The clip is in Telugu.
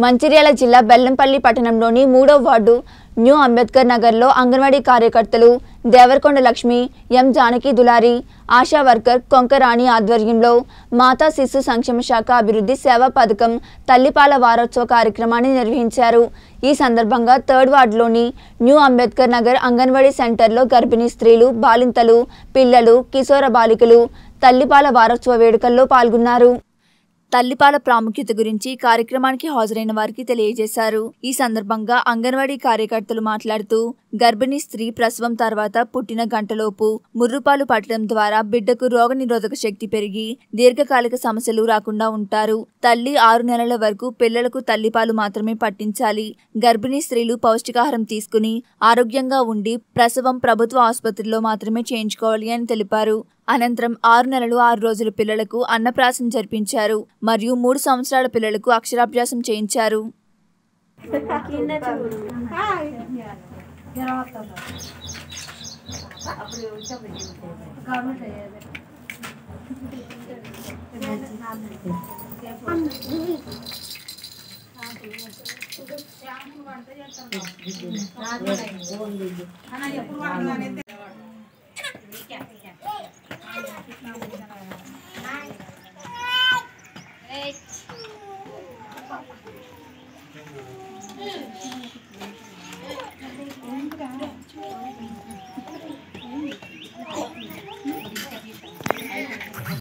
మంచిర్యాల జిల్లా బెల్లంపల్లి పట్టణంలోని మూడో వార్డు న్యూ అంబేద్కర్ నగర్లో అంగన్వాడీ కార్యకర్తలు దేవరకొండ లక్ష్మి ఎం జానకి దులారి ఆశా వర్కర్ కొంకరాణి ఆధ్వర్యంలో మాతా శిశు సంక్షేమ శాఖ అభివృద్ధి సేవా పథకం తల్లిపాల వారోత్సవ కార్యక్రమాన్ని నిర్వహించారు ఈ సందర్భంగా థర్డ్ వార్డులోని న్యూ అంబేద్కర్ నగర్ అంగన్వాడీ సెంటర్లో గర్భిణీ స్త్రీలు బాలింతలు పిల్లలు కిశోర బాలికలు తల్లిపాల వారోత్సవ వేడుకల్లో పాల్గొన్నారు తల్లిపాల ప్రాముఖ్యత గురించి కార్యక్రమానికి హాజరైన వారికి తెలియజేశారు ఈ సందర్భంగా అంగన్వాడీ కార్యకర్తలు మాట్లాడుతూ గర్భిణీ స్త్రీ ప్రసవం తర్వాత పుట్టిన గంటలోపు ముర్రుపాలు పట్టడం ద్వారా బిడ్డకు రోగనిరోధక శక్తి పెరిగి దీర్ఘకాలిక సమస్యలు రాకుండా ఉంటారు తల్లి ఆరు నెలల వరకు పిల్లలకు తల్లిపాలు మాత్రమే పట్టించాలి గర్భిణీ స్త్రీలు పౌష్టికాహారం తీసుకుని ఆరోగ్యంగా ఉండి ప్రసవం ప్రభుత్వ ఆసుపత్రిలో మాత్రమే చేయించుకోవాలి అని తెలిపారు అనంతరం ఆరు నెలలు ఆరు రోజుల పిల్లలకు అన్నప్రాసం జరిపించారు మరియు మూడు సంవత్సరాల పిల్లలకు అక్షరాభ్యాసం చేయించారు